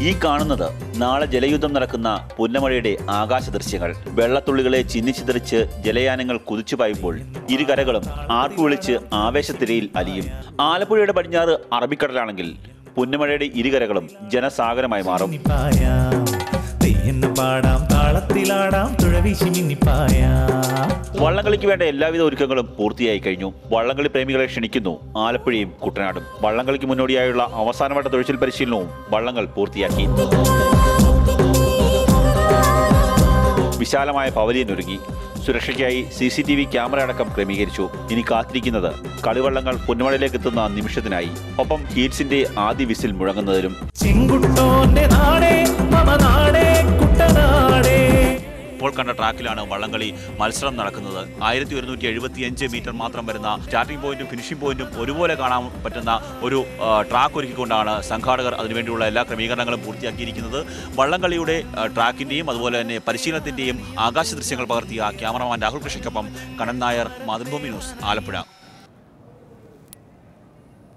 ഈ കാണുന്നത് നാളെ ജലയുദ്ധം നടക്കുന്ന പുന്നമഴയുടെ ആകാശ ദൃശ്യങ്ങൾ വെള്ളത്തുള്ളികളെ ചിന്നിച്ചിതറിച്ച് ജലയാനങ്ങൾ കുതിച്ചു പായുമ്പോൾ ഇരുകരകളും ആർപ്പു വിളിച്ച് ആവേശത്തിരയിൽ അലിയും ആലപ്പുഴയുടെ പടിഞ്ഞാറ് അറബിക്കടലാണെങ്കിൽ പുന്നമഴയുടെ ഇരുകരകളും ജനസാഗരമായി മാറും മിന്നിപ്പായാം തെയ്യെന്ന് പാടാം താളത്തിലാടാം തുഴവീശി മിന്നിപ്പായാം വള്ളംകളിക്ക് വേണ്ട എല്ലാവിധ ഒരുക്കങ്ങളും പൂർത്തിയായി കഴിഞ്ഞു വള്ളംകളി പ്രേമികളെ ക്ഷണിക്കുന്നു ആലപ്പുഴയും കുട്ടനാടും വള്ളംകളിക്ക് മുന്നോടിയായുള്ള അവസാനവട്ട തൊഴിൽ പരിശീലനവും വള്ളങ്ങൾ പൂർത്തിയാക്കി വിശാലമായ പവലിയൻ ഒരുങ്ങി സുരക്ഷയ്ക്കായി C C T V camera അടക്കം ക്രമീകരിച്ചു ഇനി കാത്തിരിക്കുന്നത് കളിവള്ളങ്ങൾ പുന്നമഴയിലേക്ക് എത്തുന്ന നിമിഷത്തിനായി ഒപ്പം ഹീറ്റ്സിന്റെ ആദ്യ വിസിൽ മുഴങ്ങുന്നതിലും ചെങ്കുട്ടോന്റെ നാടേ മമ നാടേ കുട്ടനാടേ ഇപ്പോൾ കണ്ട ട്രാക്കിലാണ് വള്ളംകളി മത്സരം നടക്കുന്നത് ആയിരത്തി ഒരുന്നൂറ്റി എഴുപത്തി അഞ്ച് മീറ്റർ മാത്രം വരുന്ന സ്റ്റാർട്ടിംഗ് പോയിന്റും ഫിനിഷിംഗ് പോയിന്റും ഒരുപോലെ കാണാൻ പറ്റുന്ന ഒരു ആ, ട്രാക്ക് ഒരുക്കിക്കൊണ്ടാണ് സംഘാടകർ അതിനുവേണ്ടിയുള്ള എല്ലാ ക്രമീകരണങ്ങളും പൂർത്തിയാക്കിയിരിക്കുന്നത് വള്ളംകളിയുടെ ആ, ട്രാക്കിന്റെയും അതുപോലെ തന്നെ പരിശീലനത്തിന്റെയും ആകാശ ദൃശ്യങ്ങൾ പകർത്തിയ ക്യാമറമാൻ രാഹുൽ കൃഷിക്കൊപ്പം കണ്ണൻ നായർ മാതൃഭൂമി ന്യൂസ് ആലപ്പുഴ